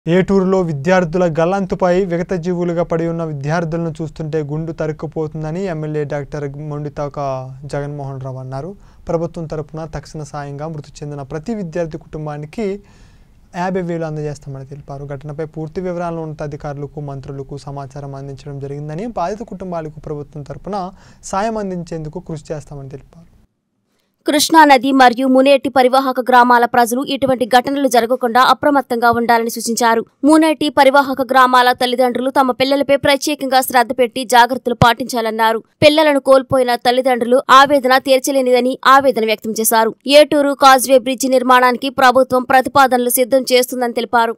ఏటూరులో విద్యార్థుల గల్లంతుపై విగతజీవులుగా పడి ఉన్న విద్యార్థులను చూస్తుంటే గుండు తరుక్కుపోతుందని ఎమ్మెల్యే డాక్టర్ మొండితాక జగన్మోహన్ రావు అన్నారు ప్రభుత్వం తరపున తక్షణ సాయంగా మృతి చెందిన ప్రతి విద్యార్థి కుటుంబానికి యాభై వేలు అందజేస్తామని తెలిపారు ఘటనపై పూర్తి వివరాలను ఉన్నతాధికారులకు మంత్రులకు సమాచారం అందించడం జరిగిందని బాధిత కుటుంబాలకు ప్రభుత్వం తరపున సాయం అందించేందుకు కృషి చేస్తామని తెలిపారు కృష్ణానది మరియు మునేటి పరివాహక గ్రామాల ప్రజలు ఇటువంటి ఘటనలు జరగకుండా అప్రమత్తంగా ఉండాలని సూచించారు మునేటి పరివాహక గ్రామాల తల్లిదండ్రులు తమ పిల్లలపై ప్రత్యేకంగా శ్రద్ధ పెట్టి జాగ్రత్తలు పాటించాలన్నారు పిల్లలను కోల్పోయిన తల్లిదండ్రులు ఆవేదన తీర్చలేనిదని ఆవేదన వ్యక్తం చేశారు ఏటూరు కాజ్వే బ్రిడ్జి నిర్మాణానికి ప్రభుత్వం ప్రతిపాదనలు సిద్ధం చేస్తుందని తెలిపారు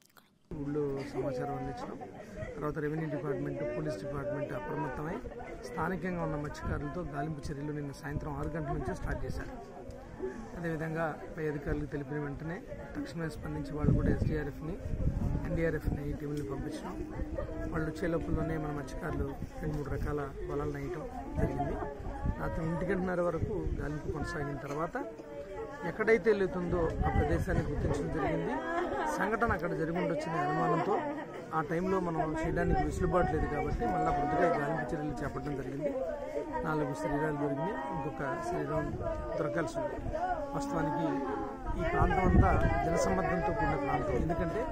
ఊళ్ళో సమాచారం అందించడం తర్వాత రెవెన్యూ డిపార్ట్మెంట్ పోలీస్ డిపార్ట్మెంట్ అప్రమత్తమై స్థానికంగా ఉన్న మత్స్యకారులతో గాలింపు చర్యలు నిన్న సాయంత్రం ఆరు గంటల నుంచే స్టార్ట్ చేశారు అదేవిధంగా పై అధికారులకు తెలిపిన వెంటనే తక్షణమే స్పందించి వాళ్ళు కూడా ఎస్డీఆర్ఎఫ్ని ఎన్డీఆర్ఎఫ్ని ఈ టీంని పంపించడం వాళ్ళు వచ్చే లోపలనే మన మత్స్యకారులు రెండు మూడు రకాల వలలు నేయటం జరిగింది రాత్రి ఒంటి గంటన్నర వరకు గాలింపు కొనసాగిన తర్వాత ఎక్కడైతే వెళ్తుందో ఆ ప్రదేశాన్ని గుర్తించడం జరిగింది సంఘటన అక్కడ జరిగి ఉండొచ్చిన అనుమానంతో ఆ టైంలో మనం చేయడానికి వెసులుబాటు లేదు కాబట్టి మళ్ళీ పొద్దుటే గాలింపు చర్యలు చేపట్టడం జరిగింది నాలుగు శరీరాలు దొరికినాయి ఇంకొక శరీరం దొరకాల్సి ఉంది వాస్తవానికి ఈ ప్రాంతం అంతా జనసమ్మర్దంతో కూడిన ప్రాంతం ఎందుకంటే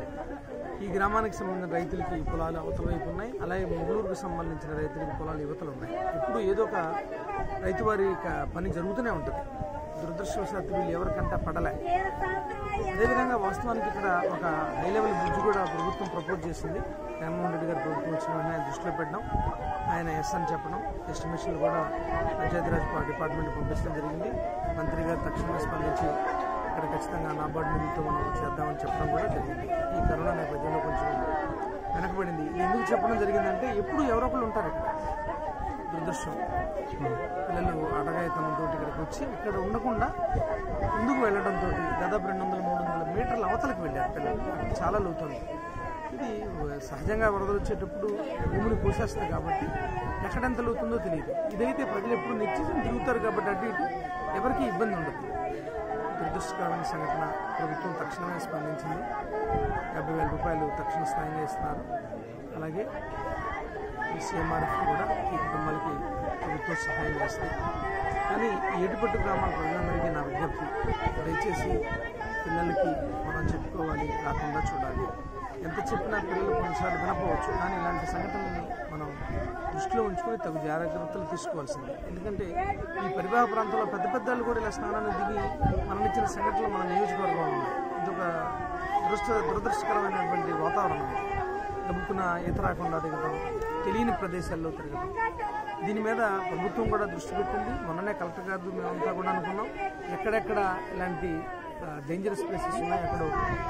ఈ గ్రామానికి సంబంధించిన రైతులకి పొలాలు అవతల వైపు ఉన్నాయి అలాగే ముగ్గురుకు సంబంధించిన రైతులకి పొలాలు యువతలు ఉన్నాయి ఎప్పుడు ఏదో ఒక రైతు వారి క- పని జరుగుతూనే ఉంటుంది దురదృష్టవశాత్తు వీళ్ళు ఎవరికంటా పడలే అదేవిధంగా వాస్తవానికి ఇక్కడ ఒక హై లెవెల్ బ్రిడ్జ్ కూడా ప్రభుత్వం ప్రపోజ్ చేసింది జగన్మోహన్ రెడ్డి గారు ప్రభుత్వం వచ్చిన వెంటనే ఆయన దృష్టిలో పెట్టడం ఆయన ఎస్ అని చెప్పడం ఎస్టిమేషన్లు కూడా పంచాయతీరాజ్ పా- డిపార్ట్మెంట్ పంపించడం జరిగింది మంత్రి గారు తక్షణమే స్పందించి ఇక్కడ ఖచ్చితంగా నాబార్డు నిధులతో మనం చేద్దామని చెప్పడం కూడా జరిగింది ఈ కరోనా నేపథ్యంలో కొంచెం వెనకబడింది ఇది ఎందుకు చెప్పడం జరిగిందంటే ఎప్పుడు ఎవరో ఒకళ్ళు ఉంటారు ఇక్కడ దురదృష్టం పిల్లలు ఆటగాయతనంతో ఇక్కడికి వచ్చి ఇక్కడ ఉండకుండా ముందుకు వెళ్ళడంతో దాదాపు రెండు వందల మూడు వందల మీటర్ల అవతలకు వెళ్ళారు పిల్లలు అక్కడ చాలా లోతుంది ఇది సహజంగా వరదలు వచ్చేటప్పుడు భూమిని కోసేస్తుంది కాబట్టి ఎక్కడెంత లోతుందో తెలియదు ఇదైతే ప్రజలు ఎప్పుడు నిత్యం తిరుగుతారు కాబట్టి అటు ఇటు ఎవరికీ ఇబ్బంది ఉండదు దురదృష్టకరమైన సంఘటన ప్రభుత్వం తక్షణమే స్పందించింది డెబ్బై వేల రూపాయలు తక్షణ స్థాయిగా ఇస్తున్నారు అలాగే ఈ సీఎంఆర్ఎఫ్ కూడా ఈ కుటుంబాలకి ప్రభుత్వం సహాయం చేస్తుంది కానీ ఈ ఏటుపట్టు గ్రామాల ప్రజలందరికీ నా విజ్ఞప్తి దయచేసి పిల్లలకి మనం చెప్పుకోవాలి రాకుండా చూడాలి ఎంత చెప్పినా పిల్లలు కొన్నిసార్లు వినపోవచ్చు కానీ ఇలాంటి సంఘటనల్ని మనం దృష్టిలో ఉంచుకొని తగు జాగ్రత్తలు తీసుకోవాల్సిందే ఎందుకంటే ఈ పరివాహ ప్రాంతంలో పెద్ద పెద్దలు కూడా ఇలా స్నానాన్ని దిగి మరణించిన సంఘటనలు మన నియోజకవర్గంలో ఉన్నాయి ఇదొక దురదృష్ట దురదృష్టకరమైనటువంటి వాతావరణం ఇది. గబుక్కున ఈత రాకుండా దిగడం తెలియని ప్రదేశాల్లో తిరగడం దీని మీద ప్రభుత్వం కూడా దృష్టి పెట్టింది మొన్ననే కలెక్టర్ గారు మేమంతా కూడా అనుకున్నాం ఎక్కడెక్కడ ఇలాంటి డేంజరస్ ప్లేసెస్ ఉన్నాయో అక్కడ